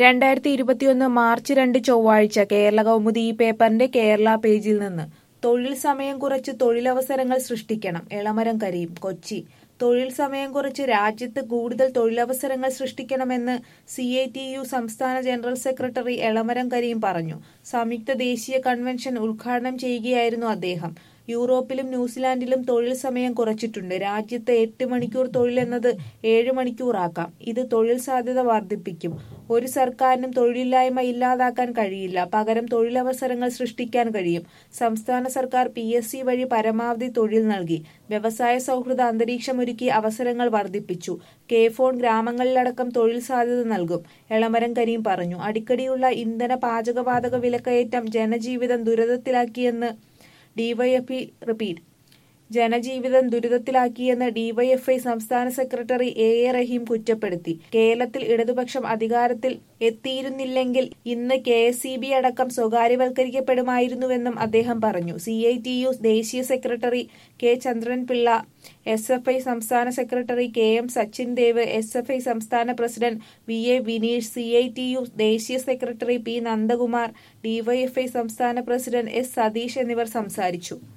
രണ്ടായിരത്തി ഇരുപത്തിയൊന്ന് മാർച്ച് രണ്ട് ചൊവ്വാഴ്ച കേരള കൗമുദി ഈ പേപ്പറിന്റെ കേരള പേജിൽ നിന്ന് തൊഴിൽ സമയം കുറച്ച് തൊഴിലവസരങ്ങൾ സൃഷ്ടിക്കണം എളമരം കരീം കൊച്ചി തൊഴിൽ സമയം കുറച്ച് രാജ്യത്ത് കൂടുതൽ തൊഴിലവസരങ്ങൾ സൃഷ്ടിക്കണമെന്ന് സി ഐ ടി യു സംസ്ഥാന ജനറൽ സെക്രട്ടറി എളമരം കരീം പറഞ്ഞു സംയുക്ത ദേശീയ കൺവെൻഷൻ ഉദ്ഘാടനം ചെയ്യുകയായിരുന്നു അദ്ദേഹം യൂറോപ്പിലും ന്യൂസിലാൻഡിലും തൊഴിൽ സമയം കുറച്ചിട്ടുണ്ട് രാജ്യത്ത് എട്ട് മണിക്കൂർ തൊഴിൽ എന്നത് ഏഴ് മണിക്കൂറാക്കാം ഇത് തൊഴിൽ സാധ്യത വർദ്ധിപ്പിക്കും ഒരു സർക്കാരിനും തൊഴിലില്ലായ്മ ഇല്ലാതാക്കാൻ കഴിയില്ല പകരം തൊഴിലവസരങ്ങൾ സൃഷ്ടിക്കാൻ കഴിയും സംസ്ഥാന സർക്കാർ പി എസ് സി വഴി പരമാവധി തൊഴിൽ നൽകി വ്യവസായ സൗഹൃദ അന്തരീക്ഷമൊരുക്കി അവസരങ്ങൾ വർദ്ധിപ്പിച്ചു കെ ഫോൺ ഗ്രാമങ്ങളിലടക്കം തൊഴിൽ സാധ്യത നൽകും എളമരം കരീം പറഞ്ഞു അടിക്കടിയുള്ള ഇന്ധന പാചകവാതക വിലക്കയറ്റം ജനജീവിതം ദുരിതത്തിലാക്കിയെന്ന് ഡിവൈഎഫ്ഇ റിപ്പീറ്റ് ജനജീവിതം ദുരിതത്തിലാക്കിയെന്ന് ഡിവൈഎഫ്ഐ സംസ്ഥാന സെക്രട്ടറി എ എ റഹീം കുറ്റപ്പെടുത്തി കേരളത്തിൽ ഇടതുപക്ഷം അധികാരത്തിൽ എത്തിയിരുന്നില്ലെങ്കിൽ ഇന്ന് കെ എസ് ഇ ബി അടക്കം സ്വകാര്യവൽക്കരിക്കപ്പെടുമായിരുന്നുവെന്നും അദ്ദേഹം പറഞ്ഞു സി ഐ ടി യു ദേശീയ secretary K Chandran Pillai S F I സംസ്ഥാന secretary K M Sachin Dev S F I സംസ്ഥാന president V A Vineesh C I T U ദേശീയ സെക്രട്ടറി പി നന്ദകുമാർ ഡിവൈഎഫ്ഐ സംസ്ഥാന പ്രസിഡന്റ് എസ് സതീഷ് എന്നിവർ സംസാരിച്ചു